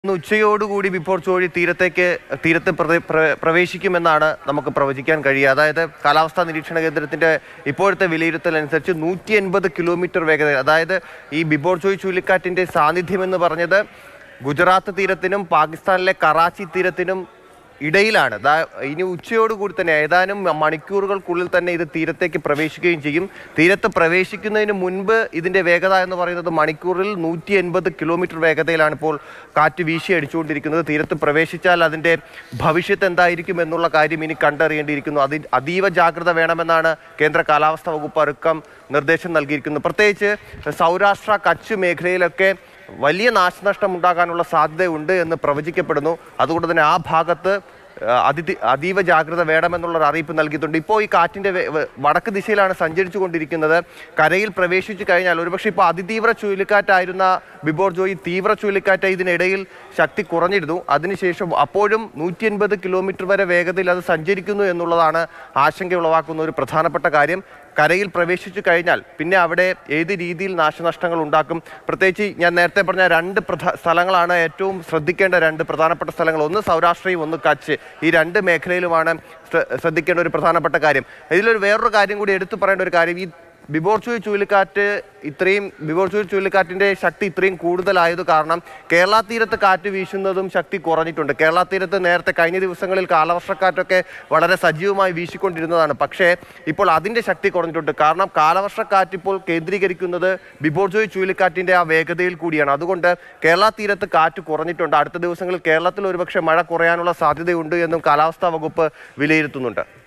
ഇന്ന് ഉച്ചയോടുകൂടി ബിപ്പോൾ ചോഴി തീരത്തേക്ക് തീരത്ത് പ്രവേ- പ്ര- പ്രവേശിക്കുമെന്നാണ് നമുക്ക് പ്രവചിക്കാൻ കഴിയുക അതായത് കാലാവസ്ഥാ നിരീക്ഷണ കേന്ദ്രത്തിന്റെ ഇപ്പോഴത്തെ വിലയിരുത്തൽ അനുസരിച്ച് നൂറ്റി എൺപത് കിലോമീറ്റർ വേഗത അതായത് ഈ ബിബോർ ചോയ് ചുഴലിക്കാറ്റിന്റെ സാന്നിധ്യം എന്ന് പറഞ്ഞത് ഗുജറാത്ത് തീരത്തിനും പാകിസ്ഥാനിലെ കറാച്ചി തീരത്തിനും ഇടയിലാണ് ദാ ഇനി ഉച്ചയോടുകൂടി തന്നെ ഏതാനും മണിക്കൂറുകൾക്കുള്ളിൽ തന്നെ ഇത് തീരത്തേക്ക് പ്രവേശിക്കുകയും ചെയ്യും തീരത്ത് പ്രവേശിക്കുന്നതിന് മുൻപ് ഇതിന്റെ വേഗത എന്ന് പറയുന്നത് മണിക്കൂറിൽ നൂറ്റി എൺപത് കിലോമീറ്റർ വേഗതയിലാണ് ഇപ്പോൾ കാറ്റ് വീശി അടിച്ചുകൊണ്ടിരിക്കുന്നത് തീരത്ത് പ്രവേശിച്ചാൽ അതിന്റെ ഭവിഷ്യത്ത് എന്തായിരിക്കും എന്നുള്ള കാര്യം ഇനി കണ്ടറിയേണ്ടിയിരിക്കുന്നു അതിൽ അതീവ ജാഗ്രത വേണമെന്നാണ് കേന്ദ്ര കാലാവസ്ഥാ വകുപ്പ് അറുക്കം നിർദ്ദേശം നൽകിയിരിക്കുന്നത് പ്രത്യേകിച്ച് സൗരാഷ്ട്ര കച്ച് മേഖലയിലൊക്കെ വലിയ നാശനഷ്ടം ഉണ്ടാകാനുള്ള സാധ്യതയുണ്ട് എന്ന് പ്രവചിക്കപ്പെടുന്നു അതുകൊണ്ട് തന്നെ ആ ഭാഗത്ത് ആ, അതി അതീവ ജാഗ്രത വേണമെന്നുള്ളൊരു അറിയിപ്പ് നൽകിയിട്ടുണ്ട് ഇപ്പോൾ ഈ കാറ്റിന്റെ വേ- വേ- വടക്ക് ദിശയിലാണ് സഞ്ചരിച്ചു കൊണ്ടിരിക്കുന്നത് കരയിൽ പ്രവേശിച്ചു കഴിഞ്ഞാൽ ഒരുപക്ഷെ ഇപ്പോൾ അതിതീവ്ര ചുഴലിക്കാറ്റായിരുന്ന ബിബോർ ജോയി തീവ്ര ചുഴലിക്കാറ്റ് ഇതിനിടയിൽ ശക്തി കുറഞ്ഞിരുന്നു അതിനുശേഷം അപ്പോഴും നൂറ്റി എൺപത് കിലോമീറ്റർ വരെ വേഗതയിൽ അത് സഞ്ചരിക്കുന്നു എന്നുള്ളതാണ് ആശങ്ക ഉളവാക്കുന്ന ഒരു പ്രധാനപ്പെട്ട കാര്യം കരയിൽ പ്രവേശിച്ചു കഴിഞ്ഞാൽ പിന്നെ അവിടെ ഏത് രീതിയിൽ നാശനഷ്ടങ്ങൾ ഉണ്ടാക്കും പ്രത്യേകിച്ച് ഞാൻ നേരത്തെ പറഞ്ഞ രണ്ട് പ്രധാ സ്ഥലങ്ങളാണ് ഏറ്റവും ശ്രദ്ധിക്കേണ്ട രണ്ട് പ്രധാനപ്പെട്ട സ്ഥലങ്ങൾ ഒന്ന് സൗരാഷ്ട്രയും ഒന്ന് കച്ച് ഈ രണ്ട് മേഖലയിലുമാണ് ശ്ര- ശ്രദ്ധിക്കേണ്ട ഒരു പ്രധാനപ്പെട്ട കാര്യം ഇതിലൊരു വേറൊരു കാര്യം കൂടി എടുത്തു പറയേണ്ട ഒരു കാര്യം ഈ ബിബോർ ചുഴി ചുഴലിക്കാറ്റ് ഇത്രയും ബിബോർ ചുഴി ചുഴലിക്കാറ്റിന്റെ ശക്തി ഇത്രയും കൂടുതലായത് കാരണം കേരള തീരത്ത് കാറ്റ് വീശുന്നതും ശക്തി കുറഞ്ഞിട്ടുണ്ട് കേരള തീരത്ത് നേരത്തെ കഴിഞ്ഞ ദിവസങ്ങളിൽ കാലവർഷക്കാറ്റൊക്കെ വളരെ സജീവമായി വീശിക്കൊണ്ടിരുന്നതാണ് പക്ഷേ ഇപ്പോൾ അതിന്റെ ശക്തി കുറഞ്ഞിട്ടുണ്ട് കാരണം കാലവർഷക്കാറ്റ് ഇപ്പോൾ കേന്ദ്രീകരിക്കുന്നത് ബിബോർ ജോയ് ചുഴലിക്കാറ്റിന്റെ ആ വേഗതയിൽ കൂടിയാണ് അതുകൊണ്ട് കേരള തീരത്ത് കാറ്റ് കുറഞ്ഞിട്ടുണ്ട് അടുത്ത ദിവസങ്ങളിൽ കേരളത്തിൽ ഒരുപക്ഷെ മഴ കുറയാനുള്ള സാധ്യതയുണ്ട് എന്നും കാലാവസ്ഥാ വകുപ്പ് വിലയിരുത്തുന്നുണ്ട്